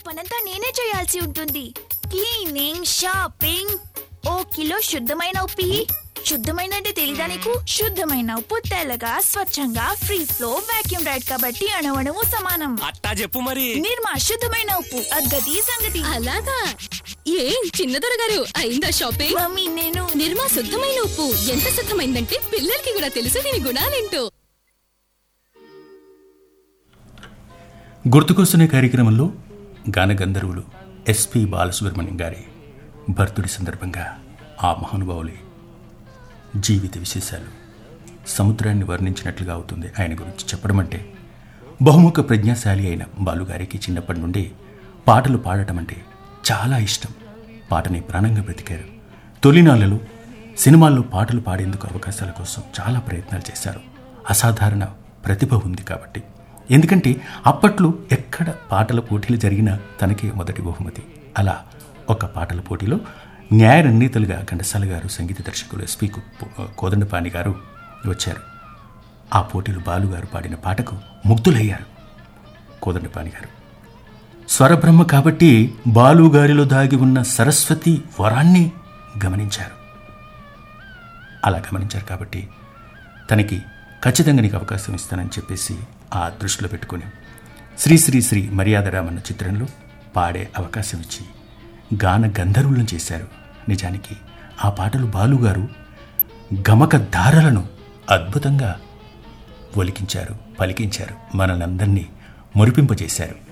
పనంతా నేనే చేయాల్సి ఉంటుంది క్లీనింగ్ షాపింగ్ ఓ కిలో శుద్ధమైన ఉప్పి శుద్ధమైన అంటే తెలీదా నీకు శుద్ధమైన ఉప్పు తెల్లగా స్వచ్ఛంగా ఫ్రీ ఫ్లో వాక్యూమ్ రైడ్ కాబట్టి అణవణము సమానం అట్టా చెప్పు మరి నిర్మా శుద్ధమైన ఉప్పు అగ్గది సంగతి అలాగా ఏం చిన్నదొర గారు అయిందా షాపింగ్ మమ్మీ నేను నిర్మా శుద్ధమైన ఉప్పు ఎంత శుద్ధమైందంటే పిల్లలకి కూడా తెలుసు దీని గుణాలేంటో గుర్తుకొస్తున్న కార్యక్రమంలో గాన గంధర్వులు ఎస్పి బాలసుబ్రహ్మణ్యం గారి భర్తుడి సందర్భంగా ఆ మహానుభావులి జీవిత విశేషాలు సముద్రాన్ని వర్ణించినట్లుగా అవుతుంది ఆయన గురించి చెప్పడం అంటే బహుముఖ ప్రజ్ఞాశాలి అయిన బాలుగారికి చిన్నప్పటి నుండి పాటలు పాడటం అంటే చాలా ఇష్టం పాటని ప్రాణంగా బ్రతికారు తొలినాళ్ళలో సినిమాల్లో పాటలు పాడేందుకు అవకాశాల కోసం చాలా ప్రయత్నాలు చేశారు అసాధారణ ప్రతిభ ఉంది కాబట్టి ఎందుకంటే అప్పట్లో ఎక్కడ పాటల పోటీలు జరిగినా తనకే మొదటి బహుమతి అలా ఒక పాటల పోటీలో న్యాయ నిర్ణీతలుగా ఘంటసాల గారు సంగీత దర్శకులు ఎస్పి కోదండపాణి గారు వచ్చారు ఆ పోటీలు బాలుగారు పాడిన పాటకు ముగ్ధులయ్యారు కోదండపాణి గారు స్వరబ్రహ్మ కాబట్టి బాలుగారిలో దాగి ఉన్న సరస్వతి వరాన్ని గమనించారు అలా గమనించారు కాబట్టి తనకి ఖచ్చితంగా నీకు అవకాశం ఇస్తానని చెప్పేసి ఆ దృష్టిలో పెట్టుకొని శ్రీ శ్రీ శ్రీ మర్యాదరామన్న చిత్రంలో పాడే అవకాశం ఇచ్చి గాన గంధర్వులను చేశారు నిజానికి ఆ పాటలు బాలుగారు గమక ధారలను అద్భుతంగా ఒలికించారు పలికించారు మనల్ని అందరినీ మురిపింపజేశారు